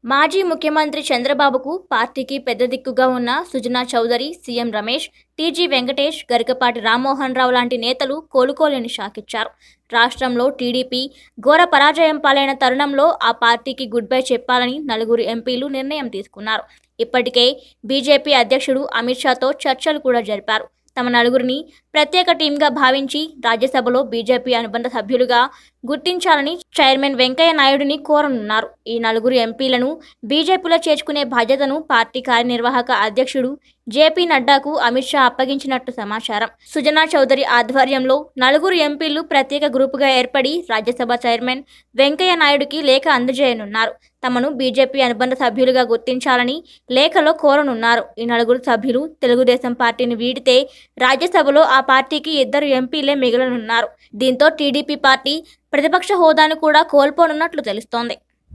మాజీ ముఖ్యమంత్రి చంద్రబాబుకు పార్టీకి పెద్ద దిక్కుగా ఉన్న సుజనా చౌదరి సీఎం రమేష్ టీజీ వెంకటేష్ గరికపాటి రామ్మోహన్ రావు లాంటి నేతలు కోలుకోలేని షాకిచ్చారు రాష్ట్రంలో టీడీపీ ఘోర పరాజయం పాలైన తరుణంలో ఆ పార్టీకి గుడ్ బై చెప్పాలని నలుగురు ఎంపీలు నిర్ణయం తీసుకున్నారు ఇప్పటికే బీజేపీ అధ్యక్షుడు అమిత్ షాతో చర్చలు కూడా జరిపారు తమ నలుగురిని ప్రత్యేక టీంగా భావించి రాజ్యసభలో బీజేపీ అనుబంధ సభ్యులుగా గుర్తించాలని చైర్మన్ వెంకయ్య నాయుడిని కోరనున్నారు ఈ నలుగురు ఎంపీలను బీజేపీలో చేర్చుకునే బాధ్యతను పార్టీ కార్యనిర్వాహక అధ్యక్షుడు జేపీ నడ్డాకు అమిత్ షా అప్పగించినట్టు సమాచారం సుజనా చౌదరి ఆధ్వర్యంలో నలుగురు ఎంపీలు ప్రత్యేక గ్రూపుగా ఏర్పడి రాజ్యసభ చైర్మన్ వెంకయ్య నాయుడుకి లేఖ అందజేయనున్నారు తమను బీజేపీ అనుబంధ సభ్యులుగా గుర్తించాలని లేఖలో కోరనున్నారు ఈ నలుగురు సభ్యులు తెలుగుదేశం పార్టీని వీడితే రాజ్యసభలో ఆ పార్టీకి ఇద్దరు ఎంపీలే మిగలనున్నారు దీంతో టీడీపీ పార్టీ ప్రతిపక్ష హోదాను కూడా కోల్పోనున్నట్లు తెలుస్తోంది